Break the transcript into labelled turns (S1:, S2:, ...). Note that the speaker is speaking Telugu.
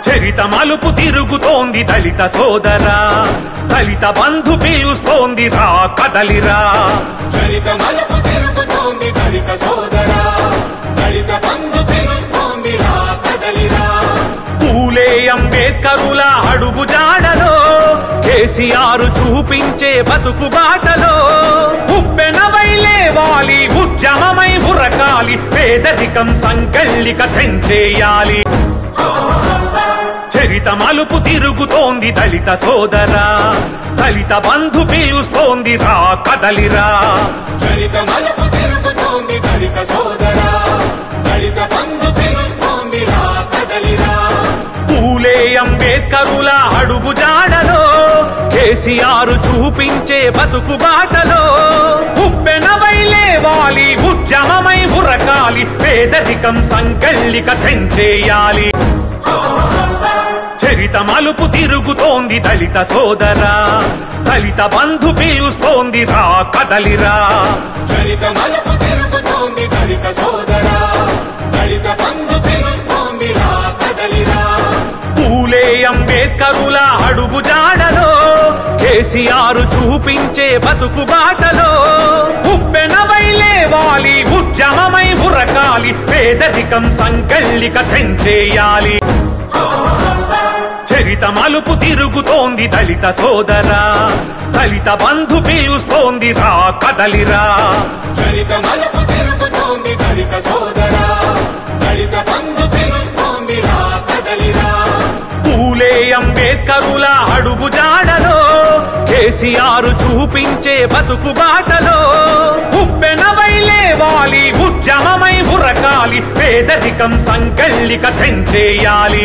S1: చరిత మలుపు తిరుగుతోంది దళిత సోదరా దళిత బంధు పిలుస్తోంది రా కదలిరా
S2: చరిత మలుపు తిరుగుతోంది దళిత సోదరా దళిత బంధు పిలుస్తోంది రా కదలిరా
S1: పూలే అంబేద్కరుల అడుగు జాడలో కేసీఆర్ చూపించే బతుకు బాటలో ఉప్పెనవై లేవాలి ఉద్యమమై ఉరకాలి పేదరికం సంకల్లిక తెంచేయాలి చరిత మలుపు తిరుగుతోంది దళిత సోదరా దళిత బంధు పిలుస్తోంది రా కదలిరా
S2: చరిత మలుపు తిరుగుతోంది దళిత సోదరా దళిత బంధు పిలుస్తోంది రా కదలిరా
S1: పూలే అంబేద్కరుల అడుగు జాడలో కేసీఆర్ చూపించే బతుకు బాటలో ఉప్పెనవై లేవాలి ఉద్యమమై ఉరకాలి పేదరికం సంకల్లిక తెంచేయాలి చరిత మలుపు తిరుగుతోంది దళిత సోదరా దళిత బంధు పిలుస్తోంది రా కదలిరా
S2: చరిత మలుపు తిరుగుతోంది దళిత సోదరా దళిత బంధు పిలుస్తోంది రా కదలిరా
S1: పూలే అంబేద్కరుల అడుగు జాడలో కేసీఆర్ చూపించే బతుకు బాటలో ఉప్పెనవై లేవాలి ఉద్యమమై ఉరకాలి పేదరికం సంకల్లిక తెంచేయాలి చరిత మలుపు తిరుగుతోంది దళిత సోదరా దళిత బంధు పిలుస్తోంది రా కదలిరా
S2: చరిత మలుపు తిరుగుతోంది దళిత సోదరా దళిత బంధు పిలుస్తోంది రా కదలిరా
S1: పూలే అంబేద్కరుల అడుగు జాడలో కేసీఆర్ చూపించే బతుకు బాటలో ఉప్పెనవై లేవాలి ఉద్యమమై ఉరకాలి పేదరికం సంకల్లిక తెంచేయాలి